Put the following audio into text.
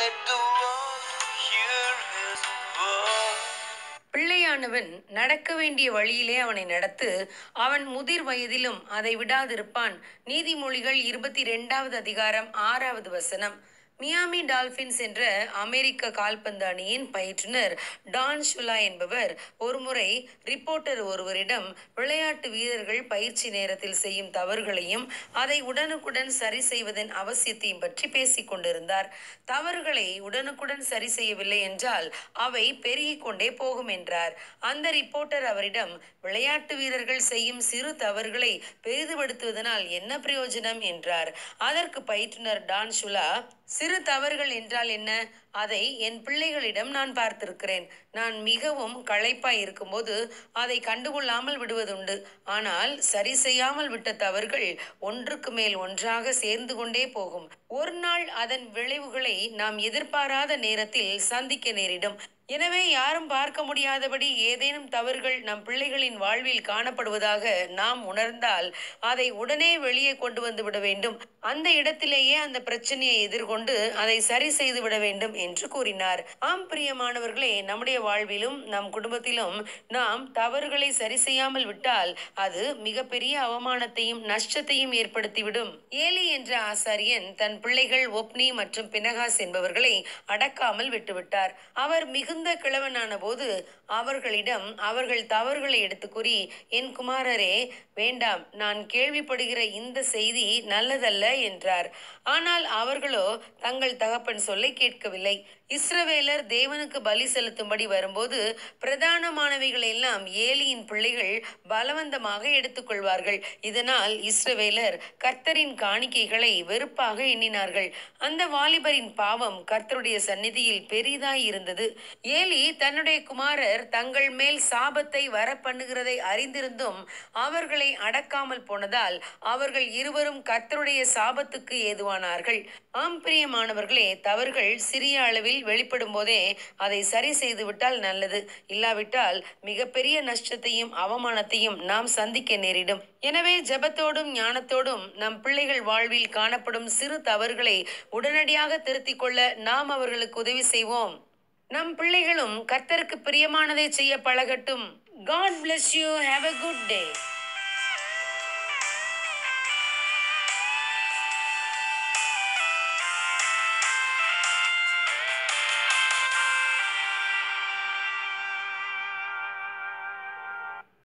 Let the world hear his voice. பிள்ளையானவன் நடக்க வேண்டிய வழியிலே அவனை நடத்து அவன் முதிர் வயதிலும் அதை விடாதிருப்பான் நீதிமொழிகள் இருபத்தி ரெண்டாவது அதிகாரம் ஆறாவது வசனம் மியாமி டால்பின்ஸ் என்ற அமெரிக்க கால்பந்து அணியின் பயிற்றுனர் டான் ஷுலா என்பவர் ஒருமுறை ரிப்போர்ட்டர் ஒருவரிடம் விளையாட்டு வீரர்கள் பயிற்சி நேரத்தில் செய்யும் தவறுகளையும் அதை உடனுக்குடன் சரி செய்வதன் அவசியத்தையும் பற்றி பேசிக் கொண்டிருந்தார் தவறுகளை உடனுக்குடன் சரி செய்யவில்லை என்றால் அவை பெருகிக் கொண்டே போகும் என்றார் அந்த ரிப்போர்ட்டர் அவரிடம் விளையாட்டு வீரர்கள் செய்யும் சிறு தவறுகளை பெரிதுபடுத்துவதனால் என்ன பிரயோஜனம் என்றார் அதற்கு பயிற்றுனர் டான் ஷுலா சிறு தவறுகள் என்றால் என்ன அதை என் பிள்ளைகளிடம் நான் பார்த்திருக்கிறேன் நான் மிகவும் களைப்பாய் இருக்கும்போது அதை கண்டுகொள்ளாமல் விடுவதுண்டு ஆனால் சரி செய்யாமல் விட்ட தவறுகள் ஒன்றுக்கு மேல் ஒன்றாக சேர்ந்து கொண்டே போகும் ஒரு நாள் அதன் விளைவுகளை நாம் எதிர்பாராத நேரத்தில் சந்திக்க நேரிடும் எனவே யாரும் பார்க்க முடியாதபடி ஏதேனும் தவறுகள் நம் பிள்ளைகளின் வாழ்வில் காணப்படுவதாக நாம் உணர்ந்தால் அதை உடனே வெளியே கொண்டு வந்து விட வேண்டும் அந்த இடத்திலேயே அந்த பிரச்சனையை எதிர்கொண்டு அதை சரி செய்து விட வேண்டும் என்று கூறினார் ஆம் பிரியமானவர்களே நம்முடைய வாழ்விலும் நம் குடும்பத்திலும் நாம் தவறுகளை சரி செய்யாமல் விட்டால் அது மிகப்பெரிய அவமானத்தையும் நஷ்டத்தையும் ஏற்படுத்திவிடும் ஏலி என்ற ஆசாரியன் தன் பிள்ளைகள் ஒப்னி மற்றும் பினகாஸ் என்பவர்களை அடக்காமல் விட்டுவிட்டார் அவர் மிகுந்த கிழவனான போது அவர்களிடம் அவர்கள் தவறுகளை எடுத்து கூறி என் குமாரரே வேண்டாம் நான் கேள்விப்படுகிற இந்த செய்தி நல்லதல்ல என்றார் ஆனால் அவர்களோ தங்கள் தகப்பன் சொல்லை கேட்கவில்லை இஸ்ரவேலர் தேவனுக்கு பலி செலுத்தும்படி வரும்போது பிரதானமானவைகள் எல்லாம் ஏலியின் பிள்ளைகள் பலவந்தமாக எடுத்துக்கொள்வார்கள் இதனால் இஸ்ரவேலர் கர்த்தரின் காணிக்கைகளை வெறுப்பாக எண்ணினார்கள் அந்த வாலிபரின் பாவம் கர்த்தருடைய சந்நிதியில் பெரிதாய் இருந்தது ஏலி தன்னுடைய குமாரர் தங்கள் மேல் சாபத்தை வர பண்ணுகிறதை அறிந்திருந்தும் அவர்களை அடக்காமல் போனதால் அவர்கள் இருவரும் கர்த்தருடைய சாபத்துக்கு ஏதுவானார்கள் ஆம் பிரியமானவர்களே தவறுகள் சிறிய அளவில் வெளிப்படும் போதே அதை சரி செய்து விட்டால் நல்லது இல்லாவிட்டால் மிகப்பெரிய நஷ்டத்தையும் அவமானத்தையும் நாம் சந்திக்க நேரிடும் எனவே ஜெபத்தோடும் ஞானத்தோடும் நம் பிள்ளைகள் வாழ்வில் காணப்படும் சிறு தவறுகளை உடனடியாக திருத்திக் கொள்ள நாம் அவர்களுக்கு உதவி செய்வோம் நம் பிள்ளைகளும் கர்த்தருக்கு பிரியமானதை செய்ய பழகட்டும் god bless you have a good day